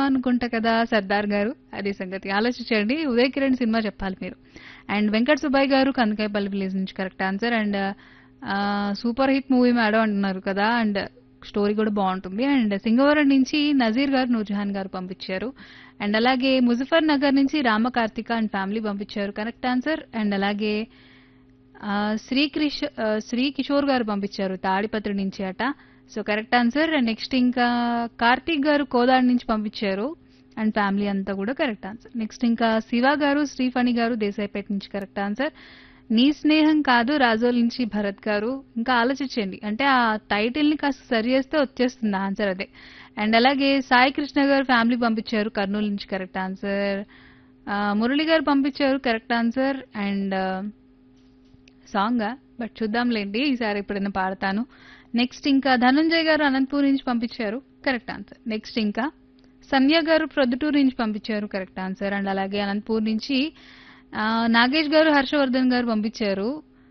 అనుకుంటా కదా సర్దార్ గారు అది సంగతి ఆలోచించండి ఉదయ్ కిరణ్ సినిమా చెప్పాలి మీరు అండ్ వెంకట్ సుబ్బయ్య గారు కందకాయపల్లి విలేజ్ నుంచి correct answer and super hit movie madam అంటున్నారు కదా అండ్ స్టోరీ కూడా బాగుంటుంది అండ్ సింగవరం నుంచి నజీర్ గారు నూర్జహాన్ గారు పంపించారు అండ్ అలాగే ముజఫర్ నగర్ నుంచి రామ కార్తిక అండ్ ఫ్యామిలీ పంపించారు కరెక్ట్ ఆన్సర్ అండ్ అలాగే ఆ, శ్రీ క్రిష్ ఆ, శ్రీ కిషోర్ గారు పంపించారు తాడిపత్రి నుంచి అట so correct answer and next ఇంకా కార్తీక్ గారు కోదాడ్ నుంచి పంపించారు అండ్ ఫ్యామిలీ అంతా కూడా కరెక్ట్ ఆన్సర్ నెక్స్ట్ ఇంకా శివ గారు శ్రీఫణి గారు దేశాయిపేట నుంచి కరెక్ట్ ఆన్సర్ నీ స్నేహం కాదు రాజోల్ నుంచి భరత్ గారు ఇంకా ఆలోచించండి అంటే ఆ టైటిల్ ని కాస్త సరి చేస్తే వచ్చేస్తుంది ఆన్సర్ అదే అండ్ అలాగే సాయి కృష్ణ గారు ఫ్యామిలీ పంపించారు కర్నూలు నుంచి కరెక్ట్ ఆన్సర్ మురళి గారు పంపించారు correct answer and song but చూద్దాంలేండి ఈసారి ఎప్పుడైనా పాడతాను నెక్స్ట్ ఇంకా ధనంజయ్ గారు అనంతపూర్ నుంచి పంపించారు కరెక్ట్ ఆన్సర్ నెక్స్ట్ ఇంకా సంధ్య గారు ప్రొద్దుటూరు నుంచి పంపించారు కరెక్ట్ ఆన్సర్ అండ్ అలాగే అనంతపూర్ నుంచి ఆ, నాగేష్ గారు హర్షవర్ధన్ గారు పంపించారు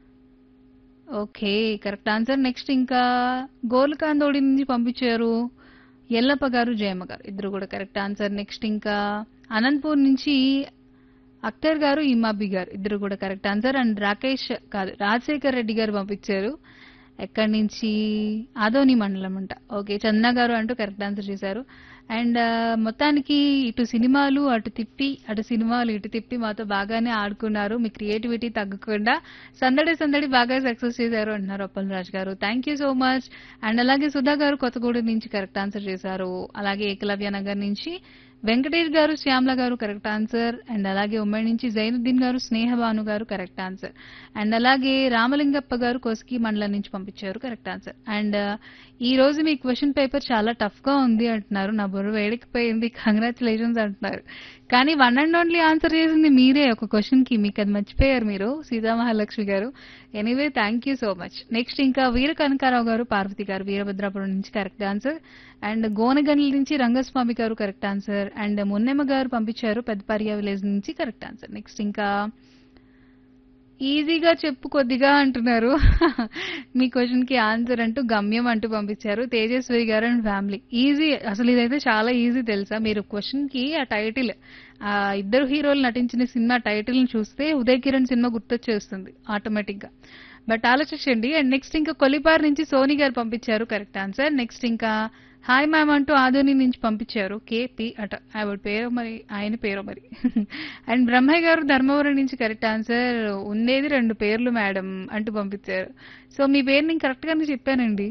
ఓకే కరెక్ట్ ఆన్సర్ నెక్స్ట్ ఇంకా గోల్కాందోడి నుంచి పంపించారు ఎల్లప్ప గారు జయమ్మ గారు ఇద్దరు కూడా కరెక్ట్ ఆన్సర్ నెక్స్ట్ ఇంకా అనంతపూర్ నుంచి అఖ్తర్ గారు ఇమాబి గారు ఇద్దరు కూడా కరెక్ట్ ఆన్సర్ అండ్ రాకేష్ కాదు రాజశేఖర్ రెడ్డి గారు పంపించారు ఎక్కడి నుంచి ఆదోని మండలం అంట ఓకే చందన గారు అంటూ కరెక్ట్ ఆన్సర్ చేశారు అండ్ మొత్తానికి ఇటు సినిమాలు అటు తిప్పి అటు సినిమాలు ఇటు తిప్పి మాతో బాగానే ఆడుకున్నారు మీ క్రియేటివిటీ తగ్గకుండా సందడి సందడి బాగా సక్సెస్ చేశారు అంటున్నారు Appal Raj garu thank you so much and అలాగే సుధా గారు కొత్తగూడెం నుంచి కరెక్ట్ ఆన్సర్ చేశారు అలాగే ఏకలవ్య నగర్ నుంచి వెంకటేష్ గారు శ్యామ్ల గారు కరెక్ట్ ఆన్సర్ అండ్ అలాగే ఉమ్మడి నుంచి జైనుద్దీన్ గారు స్నేహభాను గారు కరెక్ట్ ఆన్సర్ అండ్ అలాగే రామలింగప్ప గారు కొస్కి మండలం నుంచి పంపించారు కరెక్ట్ ఆన్సర్ అండ్ ఈ రోజు మీ క్వశ్చన్ పేపర్ చాలా టఫ్ గా ఉంది అంటున్నారు నా బుర్ర వేడికిపోయింది కంగ్రాచులేషన్స్ అంటున్నారు కానీ వన్ అండ్ ఓన్లీ ఆన్సర్ చేసింది మీరే ఒక క్వశ్చన్ కి మీకు అది మర్చిపోయారు మీరు Seethamahalakshmi garu anyway thank you so much next ఇంకా వీర కనకారావు గారు పార్వతి గారు వీరభద్రాపురం నుంచి కరెక్ట్ ఆన్సర్ అండ్ గోనగండ్ల నుంచి రంగస్వామి గారు correct answer and Munnemma garu పంపించారు పెద్దపరియా విలేజ్ నుంచి కరెక్ట్ ఆన్సర్ నెక్స్ట్ ఇంకా ఈజీగా చెప్పు కొద్దిగా అంటున్నారు మీ క్వశ్చన్ కి ఆన్సర్ అంటూ గమ్యం అంటూ పంపించారు తేజస్వి గారు అండ్ ఫ్యామిలీ ఈజీ అసలు ఇదైతే చాలా ఈజీ తెలుసా మీరు క్వశ్చన్ కి ఆ టైటిల్ ఆ ఇద్దరు హీరోలు నటించిన సినిమా టైటిల్ ని చూస్తే ఉదయ్ కిరణ్ సినిమా గుర్తొచ్చేస్తుంది ఆటోమేటిక్ గా బట్ ఆలోచించండి అండ్ నెక్స్ట్ ఇంకా కొలిపార్ నుంచి సోనీ గారు పంపించారు కరెక్ట్ ఆన్సర్ నెక్స్ట్ ఇంకా హాయ్ మ్యామ్ అంటూ ఆదోని నుంచి పంపించారు కేపీ అట ఆవిడ పేరు మరి ఆయన పేరు మరి అండ్ బ్రహ్మయ్య గారు ధర్మవరం నుంచి కరెక్ట్ ఆన్సర్ ఉండేది రెండు పేర్లు మేడం అంటూ పంపించారు సో మీ పేరు నేను కరెక్ట్ గానే చెప్పానండి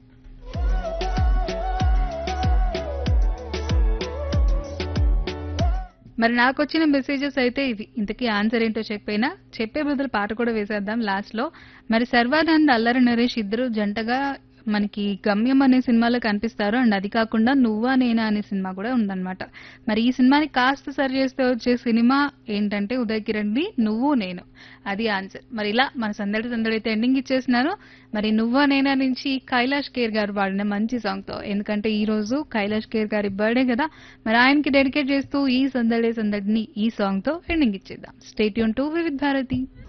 మరి నాకు వచ్చిన మెసేజెస్ అయితే ఇవి ఇంతకీ ఆన్సర్ ఏంటో చెప్పైనా చెప్పే బదులు పాట కూడా వేసేద్దాం లాస్ట్ లో మరి సర్వానంద్ అల్లరి నరేష్ ఇద్దరు జంటగా మనకి గమ్యం అనే సినిమాలో కనిపిస్తారు అండ్ అది కాకుండా నువ్వా నేనా అనే సినిమా కూడా ఉందన్నమాట మరి ఈ సినిమాని కాస్త సరి చేస్తే వచ్చే సినిమా ఏంటంటే ఉదయ్ కిరణ్ ది నువ్వు నేను అది ఆన్సర్ మరి ఇలా మన సందడి సందడి అయితే ఎండింగ్ ఇచ్చేసినాను మరి నువ్వా నేనా నుంచి కైలాష్ కేర్ గారు పాడిన మంచి సాంగ్ తో ఎందుకంటే ఈ రోజు కైలాష్ కేర్ గారి బర్త్డే కదా మరి ఆయనకి డెడికేట్ చేస్తూ ఈ సందడి సందడిని ఈ సాంగ్ తో ఎండింగ్ ఇచ్చేద్దాం స్టేట్ యూన్ టు విత్ భారతి